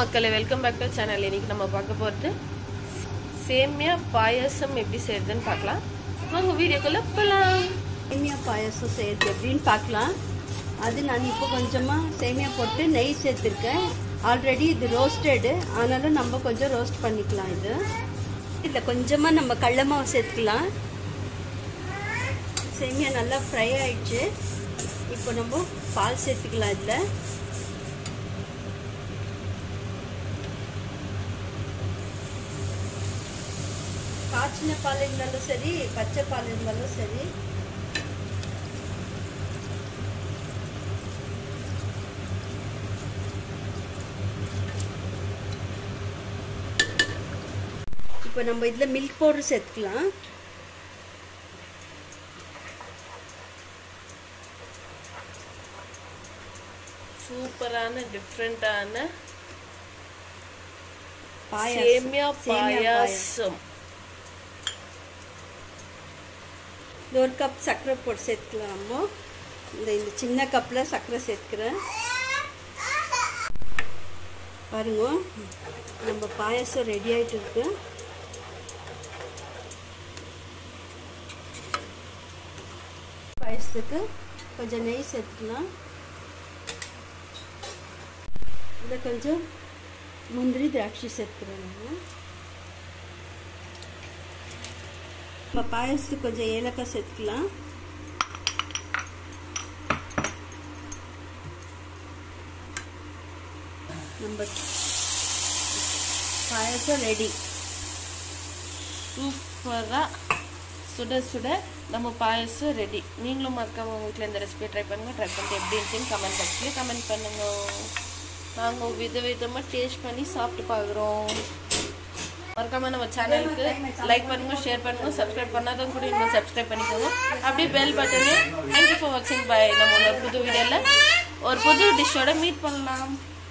மக்களே welcome back to channel இன்னைக்கு நம்ம பார்க்க போகிறது சேமியா பாயாசம் எப்படி செய்யறதுன்னு பார்க்கலாம் வாங்க வீடியோக்குள்ள போகலாம் சேமியா பாயாசம் செய்யறது எப்படின்னு பார்க்கலாம் அது நான் இப்போ கொஞ்சமாக சேமியா போட்டு நெய் சேர்த்துருக்கேன் ஆல்ரெடி இது ரோஸ்டடு ஆனாலும் நம்ம கொஞ்சம் ரோஸ்ட் பண்ணிக்கலாம் இது இதில் கொஞ்சமாக நம்ம கடல மாவு சேர்த்துக்கலாம் சேமியா நல்லா ஃப்ரை ஆயிடுச்சு இப்போ நம்ம பால் சேர்த்துக்கலாம் இதில் காய்ச்சின பால் இருந்தாலும் சரி பச்சை பால் இருந்தாலும் சரி இப்போ நம்ம இதில் மில்க் பவுடர் சேர்த்துக்கலாம் சூப்பரான டிஃப்ரெண்டான பாயாசம். சேமியா சேமியா பாயாசம் இந்த ஒரு கப் சர்க்கரை போட்டு சேர்த்துக்கலாமோ இந்த இந்த சின்ன கப்பில் சர்க்கரை சேர்த்துக்கிறேன் பாருங்க நம்ம பாயாசம் ரெடி ஆகிட்டு இருக்கு பாயசத்துக்கு கொஞ்சம் நெய் சேர்த்துக்கலாம் இதில் கொஞ்சம் முந்திரி திராட்சை சேர்த்துக்கிறேன் நான் நம்ம பாயசத்துக்கு கொஞ்சம் ஏலக்காய் சேர்த்துக்கலாம் நம்ம பாயசம் ரெடி சூப்பராக சுட சுட நம்ம பாயாசம் ரெடி நீங்களும் மறக்காம உங்கள் வீட்டில் இந்த ரெசிபியை ட்ரை பண்ணுங்க ட்ரை பண்ணிட்டு எப்படி இருந்துச்சுன்னு கமெண்ட் பாக்ஸ்லேயே கமெண்ட் பண்ணுங்க நாங்கள் விதவிதமாக டேஸ்ட் பண்ணி சாப்பிட்டு பார்க்குறோம் மறக்காம நம்ம சேனலுக்கு லைக் பண்ணுங்க ஷேர் பண்ணுங்க சப்ஸ்கிரைப் பண்ணாதவங்க கூட இன்னும் சப்ஸ்கிரைப் பண்ணிக்கோங்க அப்படியே பெல் பட்டனு தேங்க்யூ ஃபார் வாட்சிங் பை நம்ம ஒரு புது வீடியோவில் ஒரு புது டிஷ்ஷோட மீட் பண்ணலாம்